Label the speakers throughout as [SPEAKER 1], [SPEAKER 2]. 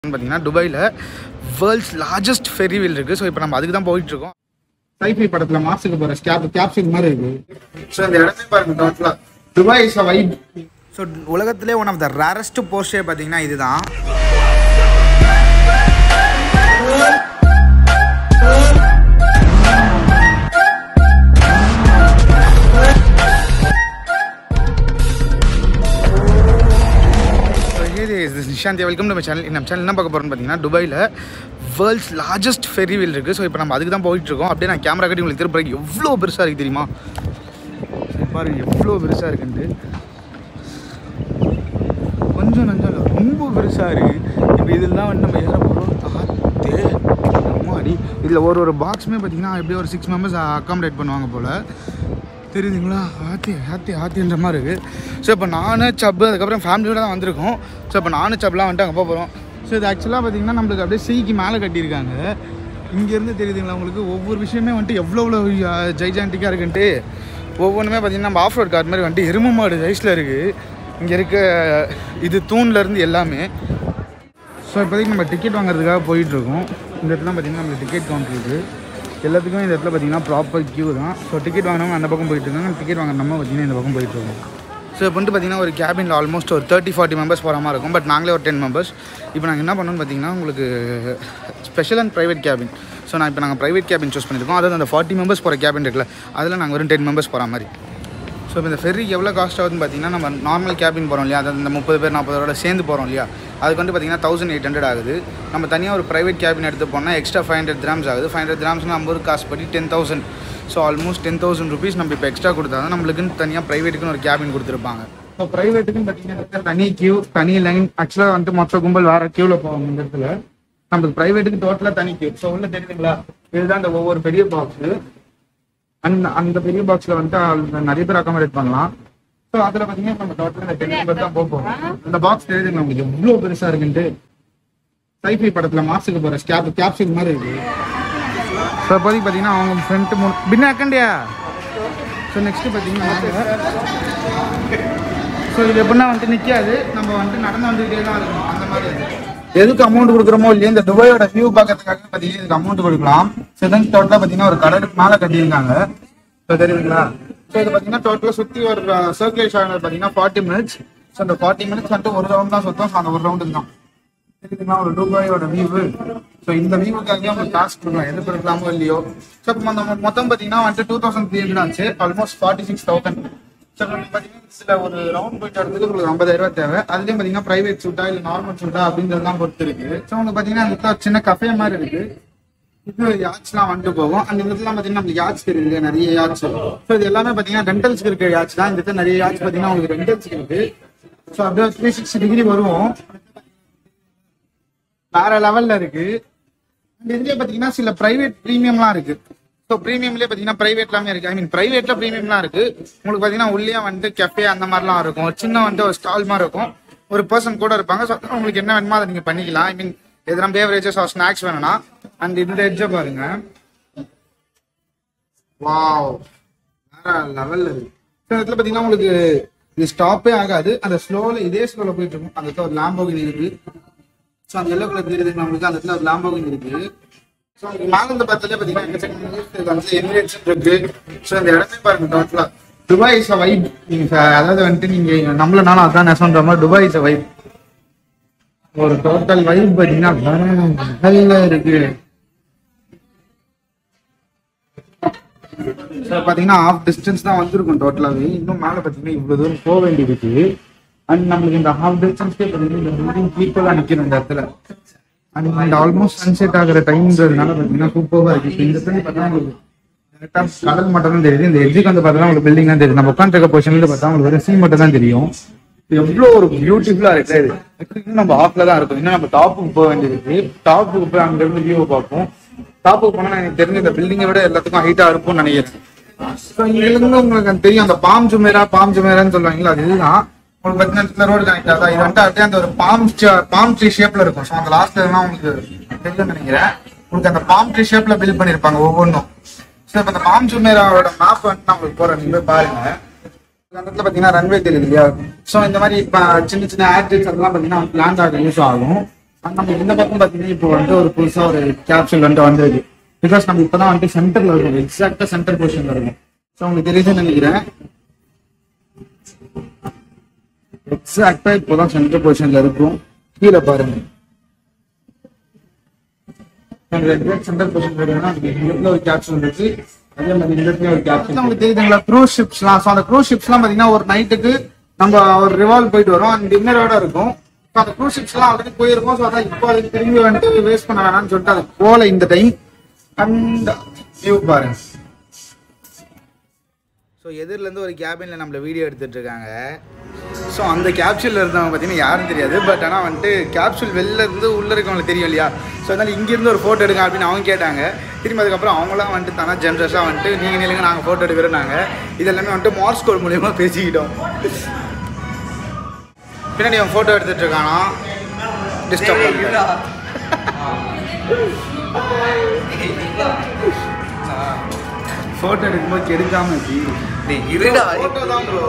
[SPEAKER 1] பார்த்தீங்கன்னா துபாயில் world's largest ஃபெரிவில் இருக்குது ஸோ இப்போ நம்ம அதுக்கு தான் போயிட்டு இருக்கோம்
[SPEAKER 2] சைஃபை படத்துல மார்ஸுக்கு போற கேப் கேப்சூல் மாதிரி இருக்கு ஸோ இந்த இடமே பாருங்க டோட்டலா Dubai is a vibe
[SPEAKER 1] so உலகத்திலே ஒன் ஆஃப் த ரேரஸ்ட் போஸ்டே பார்த்தீங்கன்னா இதுதான் நிஷாந்தி வெல்கம் நம்ம சேனல் நம்ம சேனல் என்ன பார்க்க போகிறோம்னு பார்த்தீங்கன்னா துபாயில் வேர்ல்ட்ஸ் லார்ஜஸ்ட் ஃபெரிவில் இருக்குது ஸோ இப்போ நம்ம அதுக்கு தான் போயிட்டு இருக்கோம் அப்படியே நான் கேமரா கட்டி உங்களுக்கு திருப்பி எவ்வளோ பெருசாக இருக்குது தெரியுமா சரி, பாருங்க எவ்வளோ பெருசாக இருக்குன்ட்டு கொஞ்சம் நஞ்சம் இல்லை ரொம்ப பெருசாக இருக்குது இப்போ இதில் தான் வந்து நம்ம ஏற போகிறோம் தாத்தே அம்மாடி இதில் ஒரு ஒரு பாக்ஸுமே பார்த்தீங்கன்னா எப்படியும் ஒரு சிக்ஸ் மெம்பர்ஸ் அக்காமடேட் பண்ணுவாங்க போல் தெரியுதுங்களா ஆத்தி ஆத்தி ஆத்தின்ற மாதிரி இருக்குது ஸோ இப்போ நானும் சப்பு அதுக்கப்புறம் ஃபேமிலியோட தான் வந்திருக்கோம் ஸோ இப்போ நானும் சப்லாம் வந்துட்டு அங்கே போக போகிறோம் ஸோ இது ஆக்சுவலாக பார்த்தீங்கன்னா நம்மளுக்கு அப்படியே சீக்கு மேலே கட்டியிருக்காங்க இங்கேருந்து தெரியுதுங்களா உங்களுக்கு ஒவ்வொரு விஷயமே வந்துட்டு எவ்வளோ எவ்வளோ ஜைஜான்டிக்காக இருக்குன்ட்டு ஒவ்வொன்றுமே பார்த்தீங்கன்னா நம்ம ஆஃப் ரோட் கார் மாதிரி வந்துட்டு எரும மாடு சைஸில் இருக்குது இங்கே இருக்க இது தூண்லேருந்து எல்லாமே ஸோ இப்போதைக்கு நம்ம டிக்கெட் வாங்குறதுக்காக போயிட்டுருக்கோம் இந்த இடத்துல பார்த்தீங்கன்னா நம்மளுக்கு டிக்கெட் கவுண்டர் இருக்குது எல்லாத்துக்கும் இந்த இடத்துல பார்த்தீங்கன்னா ப்ராப்பர் கியூ தான் ஸோ டிக்கெட் வாங்கினவங்க அந்த பக்கம் போயிட்டு இருக்காங்க டிக்கெட் வாங்குற நம்ம பார்த்தீங்கன்னா இந்த பக்கம் போயிட்டு இருக்கோம் ஸோ இப்போ வந்துட்டு பார்த்தீங்கன்னா ஒரு கேபினில் ஆல்மோஸ்ட் ஒரு தேர்ட்டி ஃபார்ட்டி மெம்பர்ஸ் போகிற மாதிரி இருக்கும் பட் நாங்களே ஒரு டென் மெம்பர்ஸ் இப்போ நாங்கள் என்ன பண்ணோம்னு பார்த்தீங்கன்னா உங்களுக்கு special and private cabin so நான் இப்போ நாங்கள் ப்ரைவேட் கேபின் சூஸ் பண்ணியிருக்கோம் அதாவது அந்த ஃபார்ட்டி மெம்பர்ஸ் போகிற கேபின் இருக்குல்ல அதில் நாங்கள் வெறும் டென் மெம்பர்ஸ் போகிற மாதிரி ஸோ இப்போ இந்த ஃபெர்ரிக்கு எவ்வளோ காஸ்ட் ஆகுதுன்னு பார்த்தீங்கன்னா நம்ம நார்மல் கேபின் போகிறோம் இல்லையா அதாவது இந்த முப்பது பேர் நாற்பது பேரோட சேர்ந்து போகிறோம் இல்லையா அதுக்கு வந்து பார்த்தீங்கன்னா தௌசண்ட் எயிட் ஹண்ட்ரட் ஆகுது நம்ம தனியாக ஒரு ப்ரைவேட் கேபின் எடுத்து போனால் எக்ஸ்ட்ரா ஃபைவ் ஹண்ட்ரட் கிராம்ஸ் ஆகுது ஃபைவ் ஹண்ட்ரட் கிராம்ஸ்னால் நம்ம ஒரு காசு படி ten thousand so almost ten thousand rupees நம்ம இப்போ எக்ஸ்ட்ரா கொடுத்தா தான் நம்மளுக்குன்னு தனியாக ப்ரைவேட்டுக்குன்னு ஒரு கேபின் கொடுத்துருப்பாங்க
[SPEAKER 2] ஸோ பிரைவேட்டுக்கும் பார்த்தீங்கன்னா தனி கியூ தனி லைன் ஆக்சுவலாக வந்து மொத்த கும்பல் வேற கியூல போவாங்க இந்த இடத்துல நம்மளுக்கு பிரைவேட்டுக்கு டோட்டலாக தனி கியூ ஸோ உள்ள தெரியுதுங்களா இதுதான் இந்த ஒவ்வொரு பெரிய பாக்ஸ் அந்த அந்த பெரிய பாக்ஸ்ல வந்துட்டு ஆள் நிறைய பேர் அக்காமடேட் பண்ணலாம் ஸோ அதுல பாத்தீங்கன்னா நம்ம டோட்டலா இந்த டென் மெம்பர் தான் போக போறோம் அந்த பாக்ஸ் தெரியுதுங்களா உங்களுக்கு எவ்வளவு பெருசா இருக்குன்ட்டு சைஃபை படத்துல மார்ஸுக்கு போற கேப் கேப்சூல் மாதிரி இருக்கு
[SPEAKER 1] ஸோ இப்போதைக்கு பார்த்தீங்கன்னா அவங்க ஃப்ரெண்ட்டு மூணு பின்ன அக்கண்டியா ஸோ நெக்ஸ்ட்டு பார்த்தீங்கன்னா ஸோ இது எப்படின்னா வந்துட்டு நிற்காது நம்ம வந்துட்டு நடந்து வந்துக்கிட்டே தான் இருக்கணும் அந்த மாதிரி அது
[SPEAKER 2] எதுக்கு அமௌண்ட் கொடுக்குறோமோ இல்லையா இந்த துபாயோட வியூ பார்க்கறதுக்காக பாத்தீங்கன்னா இதுக்கு அமௌண்ட் கொடுக்கலாம் ஸோ இதன் டோட்டலா பாத்தீங்கன்னா ஒரு கடலுக்கு மேல கட்டியிருக்காங்க ஸோ தெரியுதுங்களா ஸோ இது பாத்தீங்கன்னா டோட்டலா சுத்தி ஒரு சர்க்குலேஷன் ஆனது பாத்தீங்கன்னா ஃபார்ட்டி மினிட்ஸ் ஸோ அந்த ஃபார்ட்டி மினிட்ஸ் வந்துட்டு ஒரு ரவுண்ட் தான் சுத்தம் ஸோ அந்த ஒரு ரவுண்டுக்கு தான் தெரியுதுங்களா ஒரு துபாயோட வியூ ஸோ இந்த வியூவுக்காக உங்களுக்கு காசு கொடுக்கலாம் எது கொடுக்கலாமோ இல்லையோ ஸோ இப்போ அந்த மொ- மொத்தம் பாத்தீங்கன்னா வந்துட்டு டூ தௌசண்ட் த்ரீ ஹண்ட்ரட் ஆச்சு almost forty six thousand so பாத்தீங்கன்னா இதுல ஒரு ரவுண்ட் போயிட்டு வரதுக்கு உங்களுக்கு ஐம்பதாயிரம் ரூபாய் தேவை அதுலயும் பாத்தீங்கன்னா பிரைவேட் சூட்டா இல்ல நார்மல் சூட்டா அப்படின்றதுலாம் பொறுத்து இருக்கு ஸோ உங்களுக்கு பாத்தீங்கன்னா அந்த இடத்துல சின்ன கஃபே மாதிரி இருக்கு இது யாட்ச்லாம் வந்துட்டு போகும் அந்த இடத்துல பாத்தீங்கன்னா நம்மளுக்கு யாட்ச் தெரியுது இல்லையா? நிறைய யாட்ச் ஸோ இது எல்லாமே பாத்தீங்கன்னா ரெண்டல்ஸ்க்கு இருக்க யாட்ச் தான் இந்த இடத்துல நிறைய யாட்ச் பாத்தீங்கன்னா உங்களுக்கு ரெண்டல்ஸ்க்கு இருக்கு ஸோ அப்படியே த்ரீ சிக்ஸ்டி டிகிரி வருவோம் வேற லெவல்ல இருக்கு இந்த இதுலயே பாத்தீங்கன்னா சில பிரைவேட் ப்ரீமியம்லாம் இருக்கு ஸோ ப்ரீமியம்லேயே பார்த்தீங்கன்னா ப்ரைவேட் எல்லாமே இருக்கு ஐ மீன் ப்ரைவேட்ல ப்ரீமியம்லாம் இருக்கு உங்களுக்கு பார்த்தீங்கன்னா உள்ளே வந்துட்டு கெஃபே அந்த மாதிரிலாம் இருக்கும் ஒரு சின்ன வந்துட்டு ஒரு ஸ்டால் மாதிரி இருக்கும் ஒரு பர்சன் கூட இருப்பாங்க ஸோ உங்களுக்கு என்ன வேணுமோ அதை நீங்க பண்ணிக்கலாம் ஐ மீன் எதனா பேவரேஜஸ் ஆர் ஸ்நாக்ஸ் வேணும்னா அண்ட் இந்த எட்ஜை பாருங்க வாவ் வேற லெவல்ல இருக்கு ஸோ இடத்துல பார்த்தீங்கன்னா உங்களுக்கு இது ஸ்டாப்பே ஆகாது அந்த ஸ்லோல இதே ஸ்லோல போயிட்டு இருக்கும் அந்த இடத்துல ஒரு லாம்போகினி இருக்கு ஸோ அந்த எல்லோ கலர் தெரியுது நம்மளுக்கு அந்த இடத்துல ஒரு லாம்போகினி இருக்கு ஸோ அதுக்கு மேல இருந்து பார்த்தாலே பார்த்தீங்கன்னா எக்கச்சக்கமான news இருக்கு. அந்த எமிரேட்ஸ் இருக்கு ஸோ இந்த இடமே பாருங்க டோட்டலா துபாய் இஸ் அ வைப் நீங்க ச- அதாவது வந்துட்டு நீங்க நம்மளனாலும் அதான் நெசன்ற மாதிரி துபாய் இஸ் அ வைப் ஒரு டோட்டல் வைப் பார்த்தீங்கன்னா வேற level ல இருக்கு ஸோ பார்த்தீங்கன்னா ஆஃப் டிஸ்டன்ஸ் தான் வந்திருக்கும் டோட்டலாகவே இன்னும் மேலே பார்த்தீங்கன்னா இவ்வளோ தூரம் போக வேண்டியிருக்கு அண்ட் நம்மளுக்கு இந்த ஹாஃப் டிஸ்டன்ஸ்க்கே பார்த்தீங்கன்னா இந்த பில்டிங் பீப்புளாக நிற்கணும் இந்த இடத்துல அண்ட் அண்ட் ஆல்மோஸ்ட் சன்செட் ஆகிற டைம்ன்றதுனால பார்த்தீங்கன்னா சூப்பராக இருக்கு இப்போ இந்த இடத்துல பார்த்தா உங்களுக்கு கரெக்டாக கடல் மட்டும் தான் தெரியுது இந்த எட்ஜுக்கு வந்து பார்த்தா உங்களுக்கு பில்டிங் தான் தெரியுது நம்ம உட்காந்துருக்க பொசிஷன்ல பார்த்தா உங்களுக்கு வெறும் சீ மட்டும் தான் தெரியும் எவ்வளோ ஒரு பியூட்டிஃபுல்லா இருக்கு இது இன்னும் நம்ம ஆஃப்ல தான் இருக்கும் இன்னும் நம்ம டாப்புக்கு போக வேண்டியிருக்கு டாப்புக்கு போய் அங்க இருந்து வியூவை பார்ப்போம் டாப்புக்கு போனா எனக்கு தெரிஞ்ச இந்த பில்டிங்கை விட எல்லாத்துக்கும் ஹைட்டா இருக்கும்னு நினைக்கிறேன் So, இங்க இருந்து உங்களுக்கு அந்த தெரியும் அந்த பாம் ஜுமேரா பாம் ஜுமேரான்னு சொல்லுவாங்களா அது இதுதான் உங்களுக்கு பார்த்தீங்கன்னா ரோடு கனெக்ட் ஆகுதா இது வந்துட்டு அப்படியே அந்த ஒரு பாம் பாம் ட்ரீ ஷேப்ல இருக்கும் ஸோ அந்த லாஸ்ட்ல எல்லாம் உங்களுக்கு தெரியும்னு நினைக்கிறேன் உங்களுக்கு அந்த பாம் ட்ரீ ஷேப்ல பில்ட் பண்ணிருப்பாங்க ஒவ்வொன்றும் ஸோ இப்போ இந்த பாம் ஜுமேராவோட மேப் வந்து நான் உங்களுக்கு போறேன் நீங்க போய் பாருங்க அந்த இடத்துல பாத்தீங்கன்னா ரன்வே தெரியுது இல்லையா சோ இந்த மாதிரி இப்ப சின்ன சின்ன ஆக்டிவ்ஸ் அதெல்லாம் பாத்தீங்கன்னா லேண்ட் ஆக யூஸ் ஆகும் ஆனா, நம்ம இந்த பக்கம் பாத்தீங்கன்னா இப்போ வந்து ஒரு புதுசா ஒரு கேப்சூல் வந்துட்டு வந்திருக்கு பிகாஸ் நம்ம இப்பதான் வந்துட்டு சென்டர்ல இருக்கோம் எக்ஸாக்டா சென்டர் பொசிஷன்ல இருக்கும் ஸோ உங்களுக்கு தெரியுதுன்னு நினைக்கிறேன் எக்ஸாக்டா இப்போதான் சென்டர் பொசிஷன்ல இருக்கும் கீழே பாருங்க சென்டர் பொசிஷன்ல இருக்குன்னா இந்த இடத்துல ஒரு கேப்சூல் இருக்கு அதே மாதிரி இந்த இடத்துல ஒரு கேப்சூல் உங்களுக்கு தெரியுதுங்களா க்ரூஸ் ஷிப்ஸ்லாம் ஸோ அந்த க்ரூஸ் ஷிப்ஸ்லாம் பாத்தீங்கன்னா ஒரு நைட்டுக்கு நம்ம ஒரு ரிவால்வ் போயிட்டு வரோம் அண்ட் டின்னரோட இருக்கும் So, அந்த க்ரூஸ் ஷிப்ஸ்லாம் ஆல்ரெடி போயிருக்கோம் ஸோ அதான் இப்போ அதுக்கு திரும்பி வந்துட்டு வேஸ்ட் பண்ண வேணாம்னு சொல்லிட்டு அது போல இந்த டைம் அண்ட் வியூ பாருங்க
[SPEAKER 1] ஸோ எதிரிலேருந்து ஒரு கேபினில் நம்மள வீடியோ எடுத்துட்டு இருக்காங்க ஸோ அந்த கேப்சூலில் இருந்தவங்க பார்த்தீங்கன்னா யாரும் தெரியாது பட் ஆனால் வந்துட்டு கேப்சூல் வெளில இருந்து உள்ளே இருக்கவங்களுக்கு தெரியும் இல்லையா ஸோ அதனால் இங்கேருந்து ஒரு ஃபோட்டோ எடுங்க அப்படின்னு அவங்க கேட்டாங்க திரும்பி அதுக்கப்புறம் அவங்களாம் வந்துட்டு தானே ஜென்ரஸாக வந்துட்டு நீங்கள் நில்லுங்க நாங்கள் ஃபோட்டோ எடுக்கிறோம் இது எல்லாமே வந்துட்டு மார்ஸ் கோட் மூலியமாக பேசிக்கிட்டோம் பின்னாடி அவன் ஃபோட்டோ எடுத்துட்டு இருக்கானா டிஸ்டர்ப் ஃபோட்டோ எடுக்கும்போது கெடுக்காம
[SPEAKER 3] டேய் இருடா
[SPEAKER 1] ஃபோட்டோ தான் ப்ரோ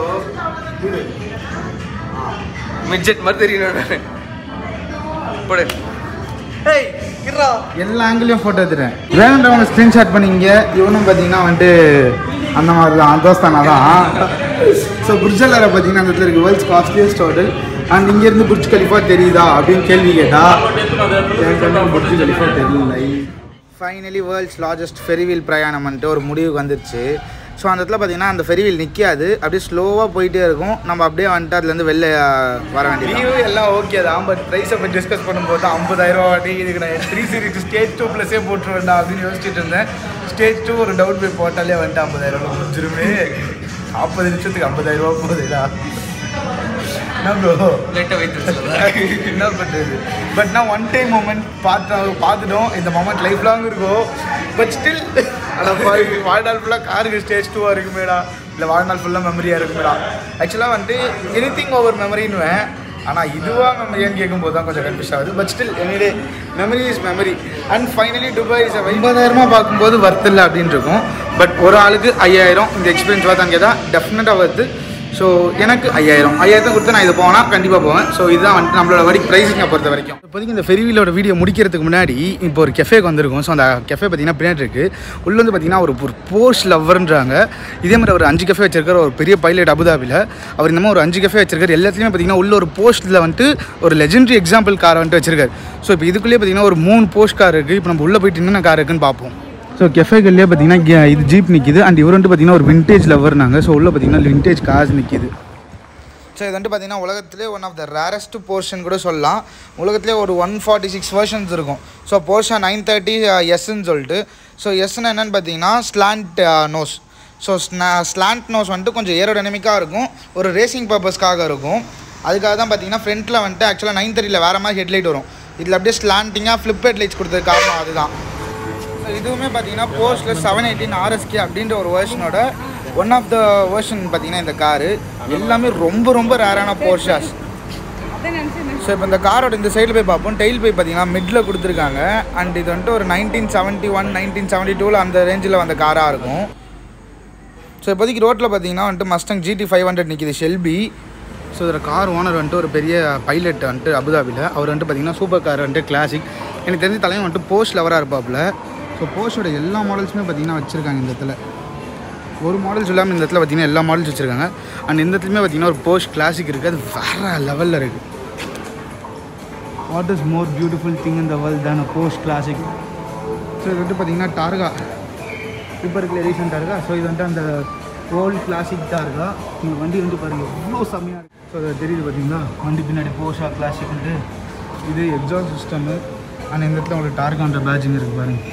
[SPEAKER 3] மிட்ஜெட் மாதிரி தெரியணும் போடு ஏய் இருடா
[SPEAKER 2] எல்லா ஆங்கிலையும் ஃபோட்டோ எடுத்துட்டேன் வேணுன்றவங்க ஸ்க்ரீன்ஷாட் பண்ணீங்க இவனும் பார்த்தீங்கன்னா வந்துட்டு அந்த மாதிரி தான் தோஸ்தானா தான் ஸோ புர்ஜல்லார பார்த்தீங்கன்னா அந்த இடத்துல இருக்கு வேர்ல்ட்ஸ் காஸ்ட்லியஸ்ட் ஹோட்டல் அண்ட் இங்கேருந்து புர்ஜ் கலிஃபா தெரியுதா அப்படின்னு கேள்வி கேட்டா புர்ஜ் கலிஃபா தெரியல
[SPEAKER 1] ஃபைனலி வேர்ல்ட்ஸ் லார்ஜஸ்ட் ஃபெரிவீல் பிரயாணம் வந்துட்டு ஒரு முடிவுக்கு வந்துருச்சு ஸோ அந்த இடத்துல பார்த்தீங்கன்னா அந்த ஃபெரிவீல் நிற்காது அப்படியே ஸ்லோவாக போயிட்டே இருக்கும் நம்ம அப்படியே வந்துட்டு அதுலேருந்து வெளில அஹ், வர வேண்டியது
[SPEAKER 4] வியூ எல்லாம் ஓகே தான் பட் ப்ரைஸை பற்றி டிஸ்கஸ் பண்ணும்போது ஐம்பதாயிரம் ரூபா வாட்டி இதுக்கு நான் த்ரீ சீரிஸ் ஸ்டேஜ் டூ ப்ளஸே போட்டுருவேன்டா அப்படின்னு யோசிச்சுட்டு இருந்தேன் ஸ்டேஜ் டூ ஒரு டவுட் போய் போட்டாலே வந்துட்டு ஐம்பதாயிரம் ரூபா முடிஞ்சிருமே நாற்பது நிமிஷத்துக்கு ஐம்பதாயிரம் ரூபா போகுதுடா என்ன ப்ரோ
[SPEAKER 3] லைட்டாக வைத்து
[SPEAKER 4] என்ன பண்ணுறது பட் நான் ஒன் டைம் மூமெண்ட் பார்த்தோம் பார்த்துட்டோம் இந்த மூமெண்ட் லைஃப் லாங் இருக்கும் பட் ஸ்டில் ஆனால் வாழ்நாள் ஃபுல்லாக காருக்கு ஸ்டேஜ் டூவாக இருக்குமேடா இல்லை வாழ்நாள் ஃபுல்லாக மெமரியாக இருக்குமேடா ஆக்சுவலாக வந்துட்டு எனி திங் ஓவர் மெமரின்னுவேன் ஆனால் இதுவாக மெமரியான்னு கேட்கும்போது தான் கொஞ்சம் கன்ஃபியூஸ் ஆகுது but still any day memory is memory and finally Dubai is
[SPEAKER 1] ஐம்பதாயிரமா பார்க்கும்போது வர்த் இல்லை அப்படின்னு இருக்கும் பட் ஒரு ஆளுக்கு ஐயாயிரம் இந்த எக்ஸ்பீரியன்ஸ் பார்த்தான்னு கேட்டால் டெஃபினட்டாக வருது ஸோ எனக்கு ஐயாயிரம் ஐயாயிரத்தை கொடுத்து நான் இது போனால் கண்டிப்பாக போவேன் ஸோ இதுதான் வந்துட்டு நம்மளோட வரி ப்ரைஸிங்கை பொறுத்த வரைக்கும் இப்போதைக்கு இந்த ஃபெரிவிலோட வீடியோ முடிக்கிறதுக்கு முன்னாடி இப்போ ஒரு கெஃபேக்கு வந்திருக்கும் ஸோ அந்த கெஃபே பார்த்தீங்கன்னா பின்னாடி இருக்குது உள்ள வந்து பார்த்தீங்கன்னா ஒரு ஒரு போர்ஸ் லவ்வர்ன்றாங்க இதே மாதிரி ஒரு அஞ்சு கெஃபே வச்சிருக்காரு ஒரு பெரிய பைலட் அபுதாபியில் அவர் இந்த மாதிரி ஒரு அஞ்சு கெஃபே வச்சிருக்காரு எல்லாத்துலேயுமே பார்த்தீங்கன்னா உள்ள ஒரு போஸ்ட்டில் வந்துட்டு ஒரு லெஜெண்டரி எக்ஸாம்பிள் கார் வந்துட்டு வச்சிருக்காரு ஸோ இப்போ இதுக்குள்ளேயே பார்த்தீங்கன்னா ஒரு மூணு போஸ்ட் கார் இருக்குது இப்போ நம்ம உள்ளே போயிட்டு என்னென்ன கார் இருக்குன்னு பார்ப்போம் ஸோ கெஃபேகள்லேயே பார்த்தீங்கன்னா இங்க இது ஜீப் நிற்கிது அண்ட் இவர் வந்துட்டு பார்த்தீங்கன்னா ஒரு விண்டேஜ் லவர்னாங்க ஸோ உள்ள பார்த்தீங்கன்னா விண்டேஜ் கார்ஸ் நிற்கிது ஸோ இது வந்துட்டு பார்த்தீங்கன்னா உலகத்திலே one of the rarest portion கூட சொல்லலாம் உலகத்திலே ஒரு ஒன் ஃபார்ட்டி சிக்ஸ் வெர்ஷன்ஸ் இருக்கும் ஸோ போர்ஷா நைன் தேர்ட்டி எஸ்ன்னு சொல்லிட்டு ஸோ எஸ்ன்னு என்னென்னு பார்த்தீங்கன்னா slant nose so slant nose வந்துட்டு கொஞ்சம் ஏரோடைனமிக்காக இருக்கும் ஒரு ரேசிங் பர்பஸ்க்காக இருக்கும் அதுக்காக தான் பார்த்தீங்கன்னா ஃப்ரண்ட்டில் வந்துட்டு ஆக்சுவலாக நைன் தேர்ட்டியில் வேறு மாதிரி ஹெட்லைட் வரும் இதில் அப்படியே ஸ்லாண்டிங்காக ஃப்ளிப் ஹெட்லைட்ஸ் கொடுத்தது காரணம் அதுதான் ஸோ இதுவுமே பார்த்தீங்கன்னா போஸ்ட்டில் செவன் எயிட்டீன் ஆர்எஸ்கே அப்படின்ற ஒரு வேர்ஷனோட ஒன் ஆஃப் த வேர்ஷன் பார்த்தீங்கன்னா இந்த காரு எல்லாமே ரொம்ப ரொம்ப ரேரான போர்ஷாஸ் ஸோ இப்போ இந்த காரோட இந்த சைடில் போய் பார்ப்போம் டெயில் போய் பார்த்தீங்கன்னா மிடில் கொடுத்துருக்காங்க அண்ட் இது வந்துட்டு ஒரு nineteen seventy one nineteen seventy டூவில் அந்த ரேஞ்சில் வந்த காராக இருக்கும் ஸோ இப்போதைக்கு ரோட்டில் பார்த்தீங்கன்னா வந்துட்டு மஸ்டங் ஜிடி ஃபைவ் ஹண்ட்ரட் நிற்கிது ஷெல்பி ஸோ இதில் கார் ஓனர் வந்துட்டு ஒரு பெரிய பைலட் வந்துட்டு அபுதாபியில் அவர் வந்துட்டு பார்த்தீங்கன்னா சூப்பர் கார் வந்துட்டு கிளாசிக் எனக்கு தெரிஞ்ச தலைவன் வந்துட்டு போஸ்ட் லவராக இருப்பாப்புல ஸோ போஸ்டோட எல்லா மாடல்ஸுமே பார்த்தீங்கன்னா வச்சுருக்காங்க இந்த இடத்துல ஒரு மாடல்ஸ் இல்லாமல் இந்த இடத்துல பார்த்தீங்கன்னா எல்லா மாடல்ஸ் வச்சுருக்காங்க அண்ட் இந்த இடத்துலையுமே பார்த்தீங்கன்னா ஒரு போஸ்ட் கிளாசிக் இருக்குது அது வேறு லெவலில் இருக்குது what is more beautiful thing இந்த world than a post classic so இது வந்துட்டு பார்த்தீங்கன்னா டார்கா இப்போ இருக்கிற எடிஷன் டார்கா ஸோ இது வந்துட்டு அந்த ஓல்ட் கிளாசிக் டார்கா இந்த வண்டி வந்து பாருங்கள் எவ்வளோ செம்மையாக இருக்குது ஸோ அது தெரியுது பார்த்தீங்களா வண்டி பின்னாடி போஷா கிளாசிக்ன்ட்டு இது எக்ஸாஸ்ட் சிஸ்டமு ஆனால் இந்த இடத்துல உங்களுக்கு டார்கான்ற பேட்சிங் இருக்குது பாருங்கள்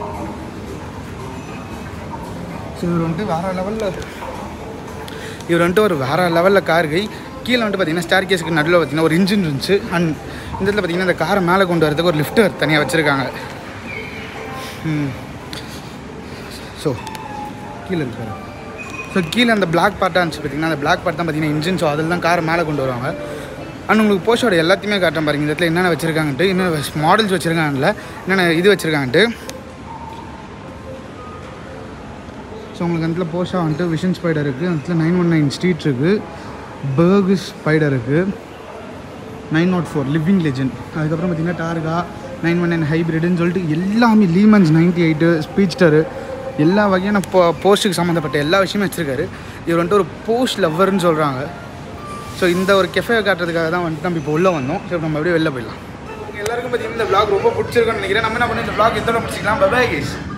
[SPEAKER 1] ஸோ இவர் வந்துட்டு வேறு லெவலில் இவர் வந்துட்டு ஒரு வேறு லெவலில் கார் கை கீழே வந்துட்டு பார்த்தீங்கன்னா ஸ்டார் கேஸுக்கு நடுவில் பார்த்தீங்கன்னா ஒரு இன்ஜின் இருந்துச்சு அண்ட் இந்த இடத்துல பார்த்தீங்கன்னா இந்த காரை மேலே கொண்டு வரதுக்கு ஒரு லிஃப்டர் தனியாக வச்சுருக்காங்க ஸோ கீழே இருக்காரு ஸோ கீழே அந்த பிளாக் பார்ட்டாக இருந்துச்சு பார்த்தீங்கன்னா அந்த பிளாக் பார்ட் தான் பார்த்தீங்கன்னா இன்ஜின் ஸோ அதில் தான் காரை மேலே கொண்டு வருவாங்க அண்ட் உங்களுக்கு போஷோட எல்லாத்தையுமே காட்டுறேன் பாருங்க இந்த இடத்துல என்னென்ன வச்சுருக்காங்கன்ட்டு இன்னும் மாடல்ஸ் வச்சுருக்காங்கல்ல என்னென்ன இது வச்சுருக்காங்கன்ட்டு ஸோ உங்களுக்கு அந்த இடத்துல போஷா வந்துட்டு விஷன் ஸ்பைடர் இருக்குது அந்த இடத்துல நைன் ஒன் நைன் ஸ்ட்ரீட் இருக்குது பர்கு ஸ்பைடர் இருக்குது nine not four living legend அதுக்கப்புறம் பார்த்தீங்கன்னா டார்கா நைன் ஒன் நைன் ஹைப்ரிட்னு சொல்லிட்டு எல்லாமே லீமன்ஸ் நைன்டி எயிட்டு ஸ்பீச்டரு எல்லா வகையான போ போஸ்ட்டுக்கு சம்மந்தப்பட்ட எல்லா விஷயமும் வச்சுருக்காரு இவர் வந்துட்டு ஒரு போஸ்ட் லவ்வர்னு சொல்கிறாங்க ஸோ இந்த ஒரு கெஃபே காட்டுறதுக்காக தான் வந்துட்டு நம்ம இப்போ உள்ளே வந்தோம் ஸோ நம்ம அப்படியே வெளில போயிடலாம்
[SPEAKER 4] எல்லாருக்கும் பார்த்தீங்கன்னா இந்த vlog ரொம்ப பிடிச்சிருக்குன்னு நினைக்கிறேன் நம்ம என்ன பண்ணி இந்த vlog எத்தனை பிடிச்சிக்கலாம் பபாய் கேஸ்